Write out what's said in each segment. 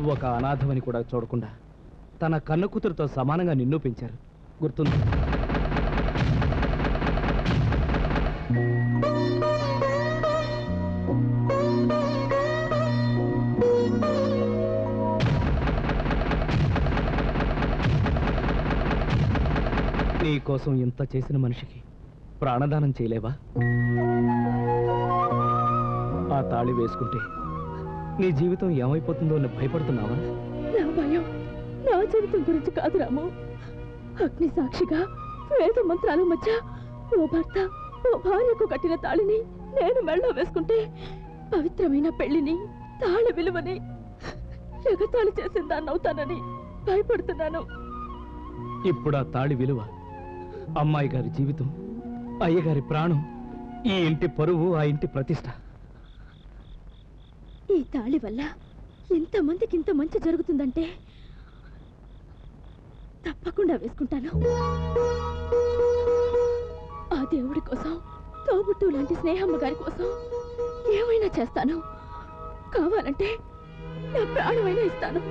ఒక అనాథమని కూడా చూడకుండా తన కన్న కూతురుతో సమానంగా నిన్ను పెంచారు గుర్తుంది నీ కోసం ఇంత చేసిన మనిషికి ప్రాణదానం చేయలేవా ఆ తాళి వేసుకుంటే నీ జీవితం ఏమైపోతుందో అని భయపడుతున్నావా నా భయం నా జీవితం గురించి కాదు రాము అగ్ని సాక్షిగా వేద మంత్రాల మధ్య ఓ భర్త ఓ భార్యకు కట్టిన తాళిని నేను మెళ్ళో వేసుకుంటే పవిత్రమైన పెళ్లిని తాళి విలువని ఎగతాళి చేసిన దాన్ని అవుతానని భయపడుతున్నాను ఇప్పుడు ఆ తాళి విలువ అమ్మాయి గారి జీవితం అయ్యగారి ప్రాణం ఈ ఇంటి పరువు ఆ ఇంటి ప్రతిష్ట ఈ తాళి వల్ల ఎంతమందికి ఇంత మంచి జరుగుతుందంటే తప్పకుండా వేసుకుంటాను ఆ దేవుడి కోసం తోబుట్టు లాంటి స్నేహమ్మ గారి కోసం ఏమైనా చేస్తాను కావాలంటే నా ప్రాణమైనా ఇస్తాను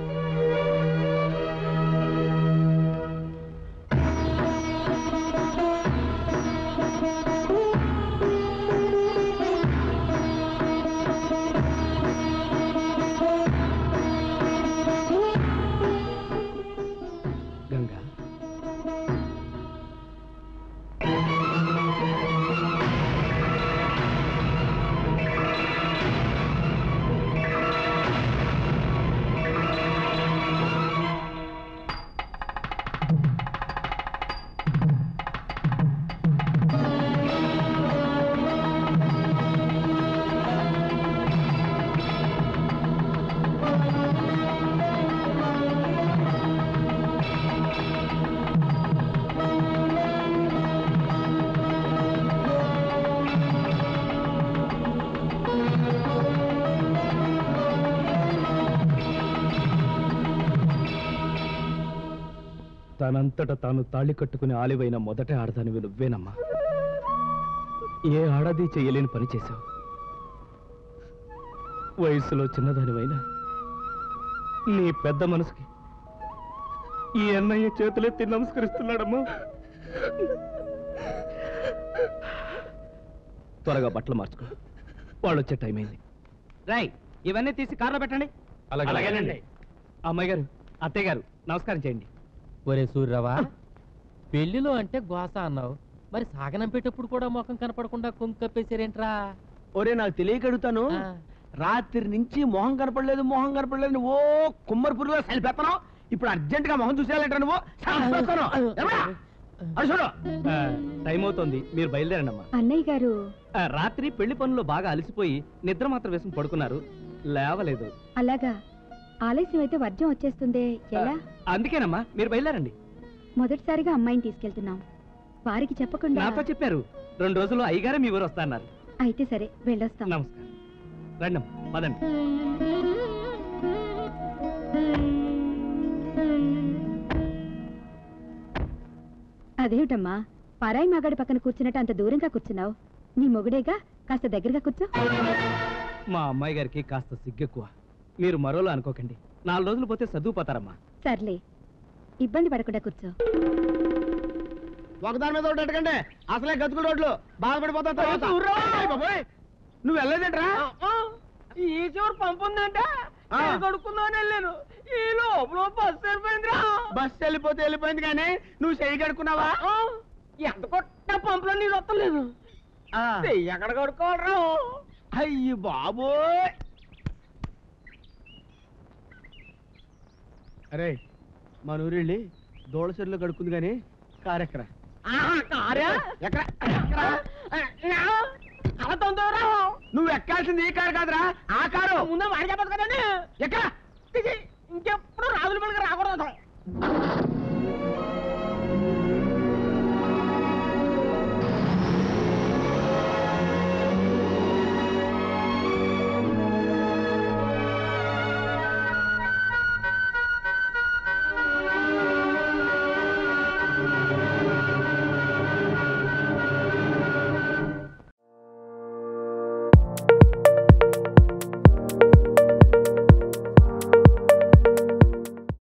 గంగా తనంతట తాను తాళి కట్టుకుని ఆలివైన మొదట ఆడదానివి నువ్వేనమ్మా ఏ ఆడది చేయలేని పని చేశావు వయసులో చిన్నదానివైనా నీ పెద్ద మనసుకి ఈ అన్నయ్య చేతులెత్తి నమస్కరిస్తున్నాడమ్మా త్వరగా బట్టలు మార్చుకో వాళ్ళు వచ్చే టైం అయింది రాయ్ ఇవన్నీ తీసి కార్లో పెట్టండి అలాగేనండి. అమ్మాయి గారు అత్తయ్య గారు నమస్కారం చేయండి ఒరే సూర్యరావా పెళ్లిలో అంటే గోస అన్నావు మరి సాగనంపేటప్పుడు కూడా ముఖం కనపడకుండా కుంకు కప్పేసారేంట్రా ఒరే నాకు తెలియక అడుగుతాను ఆ. రాత్రి నుంచి మొహం కనపడలేదు మొహం కనపడలేదు నువ్వు ఓ కుమ్మరి పురుగులో సెల్ఫెత్తను ఇప్పుడు అర్జెంట్ గా మొహం చూసేయాలంటే నువ్వు చంపేస్తాను. ఎవరా? అటు చూడు ఆ, టైం అవుతోంది మీరు బయలుదేరండి అమ్మా అన్నయ్య గారు ఆ, రాత్రి పెళ్లి పనుల్లో బాగా అలసిపోయి నిద్ర మాత్రం వేసుకుని పడుకున్నారు లేవలేదు అలాగా ఆలస్యం అయితే వర్జం వచ్చేస్తుంది ఎలా? అందుకేనమ్మా మీరు బయలుదేరండి మొదటిసారిగా అమ్మాయిని తీసుకెళ్తున్నాం వారికి చెప్పకుండా నాతో చెప్పారు రెండు రోజుల్లో అయ్యగారే మీ ఊరు వస్తా అన్నారు అయితే సరే వెళ్ళొస్తాం నమస్కారం రండి అమ్మా, పదండి అదేమిటమ్మా పరాయి మగాడి పక్కన కూర్చున్నట్టు అంత దూరంగా కూర్చున్నావు నీ మొగుడేగా కాస్త దగ్గరగా కూర్చో మా అమ్మాయి గారికి కాస్త సిగ్గెక్కువ మీరు మరోలా అనుకోకండి నాలుగు రోజులు పోతే చదువుపోతారమ్మా సర్లే ఇబ్బంది పడకుండా కూర్చో ఒకదాని మీద ఒకటి అడగండి అసలే గతుకుల రోడ్లు బాధపడిపోతాం తర్వాత అయ్ బాబోయ్, నువ్వు వెళ్ళలేదేంట్రా ఈ చివరి పంపు ఉందంటే ఆ. కడుక్కుందామని వెళ్ళాను ఈ లోపల బస్సు వెళ్ళిపోయిందిరా బస్సు వెళ్ళిపోతే వెళ్ళిపోయింది కానీ నువ్వు చెయ్యి కడుక్కున్నావా ఆ, ఎంత కొట్ట పంపులో నీళ్ళు వస్తలేదు చెయ్యి ఎక్కడ కడుక్కోవాలరా అయ్యి బాబోయ్ అరే మన ఊరెళ్ళి దోళ చెరువులో కడుక్కుంది కానీ కారెక్కరా ఆహా, కారా ఎక్కడ అలా తొందరరా నువ్వు ఎక్కాల్సింది ఈ కారు కాదురా ఆ కారు ముందే వాడి చెప్పదు కదండి ఎక్కడ ఇంకెప్పుడు రాజుల పలికి రాకూడదు